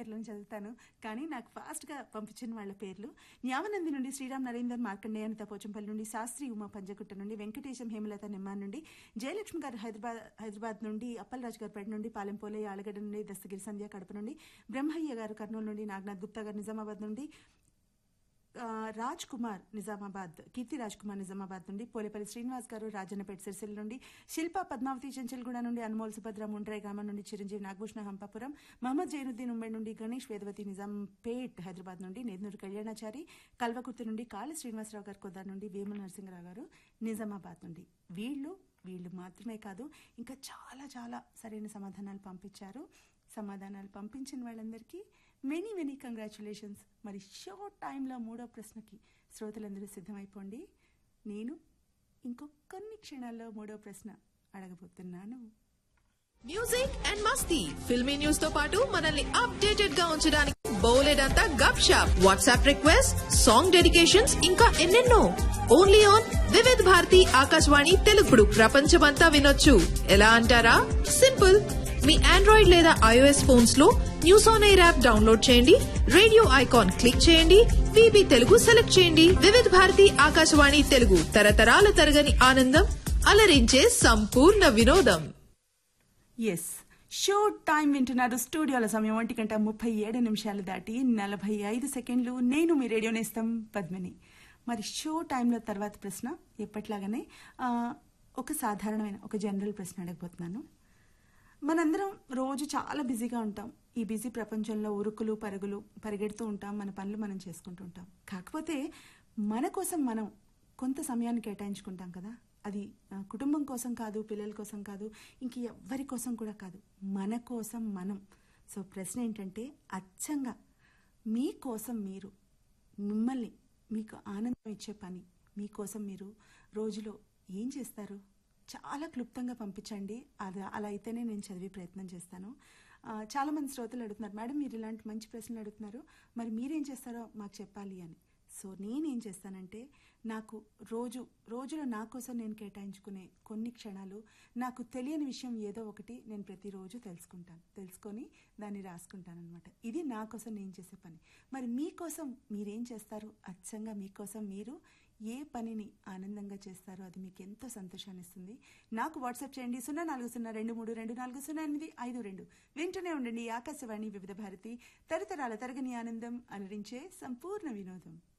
పేర్లను చదువుతాను కానీ నాకు ఫాస్ట్గా పంపించిన వాళ్ళ పేర్లు న్యామనంది నుండి శ్రీరామ్ నరేందర్ మార్కండేయ అనిత పోచంపల్లి నుండి శాస్త్రి ఉమా పంజగుట్ట నుండి వెంకటేశం హేమలత నిమ్మాన్ నుండి జయలక్ష్మి గారు హైదరాబాద్ హైదరాబాద్ నుండి అప్పలరాజు గారు పేట నుండి పాలెంపోలే ఆలగడ్డ నుండి దస్తగిరి సంధ్య కడప నుండి బ్రహ్మయ్య గారు కర్నూలు నుండి నాగనాథ్ గుప్తా గారు నిజామాబాద్ నుండి ఆ, రాజ్ కుమార్ నిజామాబాద్ కీర్తి రాజ్ కుమార్ నిజామాబాద్ నుండి పోలేపల్లి శ్రీనివాస్ గారు రాజన్నపేట సిరిసిల్ల నుండి శిల్ప పద్మావతి చెంచల్గూడ నుండి అనుమోల్ సుభద్ర ముండ్రాయ్ గ్రామం నుండి చిరంజీవి నాగభూషణ హంపాపురం మహమ్మద్ జైనుద్దీన్ ఉమ్మడి నుండి గణేష్ వేదవతి నిజాంపేట్ హైదరాబాద్ నుండి నేదునూరు కళ్యాణాచారి కల్వకుర్తి నుండి కాళి శ్రీనివాసరావు గారు కొద్దార్ నుండి వేముల నరసింహరావు గారు నిజామాబాద్ నుండి వీళ్ళు వీళ్ళు మాత్రమే కాదు ఇంకా చాలా చాలా సరైన సమాధానాలు పంపించారు సమాధానాలు పంపించిన వాళ్ళందరికీ మెనీ మెనీ కంగ్రాచులేషన్స్ మరి షార్ట్ టైంలో మూడో ప్రశ్నకి శ్రోతలందరూ సిద్ధమైపోండి నేను ఇంకొన్ని క్షణాల్లో మూడో ప్రశ్న అడగబోతున్నాను మ్యూజిక్ అండ్ మస్తీ ఫిల్మీ న్యూస్ తో పాటు మనల్ని అప్డేటెడ్ గా ఉంచడానికి బౌలెడంతా గప్ షాప్ వాట్సాప్ రిక్వెస్ట్ సాంగ్ డెడికేషన్స్ ఇంకా ఎన్నెన్నో ఓన్లీ ఆన్ వివిధ్ భారతి ఆకాశవాణి తెలుగుడు ప్రపంచమంతా వినొచ్చు ఎలా అంటారా సింపుల్ మీ ఆండ్రాయిడ్ లేదా ఐఓఎస్ ఫోన్స్ లో news on AIR app download చేయండి రేడియో ఐకాన్ క్లిక్ చేయండి విబి తెలుగు సెలెక్ట్ చేయండి వివిధ భారతి ఆకాశవాణి తెలుగు తరతరాల తరగని ఆనందం అలరించే సంపూర్ణ వినోదం ఎస్ షో టైం వింటున్నారు స్టూడియోల సమయం ఒంటి గంట ముప్పై ఏడు నిమిషాలు దాటి నలభై ఐదు సెకండ్లు నేను మీ రేడియో నేస్తం పద్మిని మరి షో టైంలో తర్వాత ప్రశ్న ఎప్పట్లాగానే ఆ, ఒక సాధారణమైన ఒక జనరల్ ప్రశ్న అడగబోతున్నాను మనందరం రోజు చాలా బిజీగా ఉంటాం ఈ బిజీ ప్రపంచంలో ఉరుకులు పరుగులు పరిగెడుతూ ఉంటాం మన పనులు మనం చేసుకుంటూ ఉంటాం కాకపోతే మన కోసం మనం కొంత సమయాన్ని కేటాయించుకుంటాం కదా అది ఆ, కుటుంబం కోసం కాదు పిల్లల కోసం కాదు ఇంక ఎవ్వరి కోసం కూడా కాదు మన కోసం మనం సో ప్రశ్న ఏంటంటే అచ్చంగా మీకోసం మీరు మిమ్మల్ని మీకు ఆనందం ఇచ్చే పని మీకోసం మీరు రోజులో ఏం చేస్తారు చాలా క్లుప్తంగా పంపించండి అది అలా అయితేనే నేను చదివే ప్రయత్నం చేస్తాను ఆ, చాలా మంది శ్రోతలు అడుగుతున్నారు మేడం మీరు ఇలాంటి మంచి ప్రశ్నలు అడుగుతున్నారు మరి మీరేం చేస్తారో మాకు చెప్పాలి అని సో నేనేం చేస్తానంటే నాకు రోజు రోజులో నా కోసం నేను కేటాయించుకునే కొన్ని క్షణాలు నాకు తెలియని విషయం ఏదో ఒకటి నేను ప్రతిరోజు తెలుసుకుంటాను తెలుసుకొని దాన్ని రాసుకుంటాను అనమాట ఇది నా కోసం నేను చేసే పని మరి మీకోసం మీరేం చేస్తారు అచ్చంగా మీకోసం మీరు ఏ పనిని ఆనందంగా చేస్తారో అది మీకు ఎంతో సంతోషాన్ని ఇస్తుంది నాకు వాట్సాప్ చేయండి సున్నా నాలుగు సున్నా రెండు మూడు రెండు నాలుగు సున్నా ఎనిమిది ఐదు రెండు వింటూనే ఉండండి ఆకాశవాణి వివిధ భారతి తరతరాల తరగని ఆనందం అలరించే సంపూర్ణ వినోదం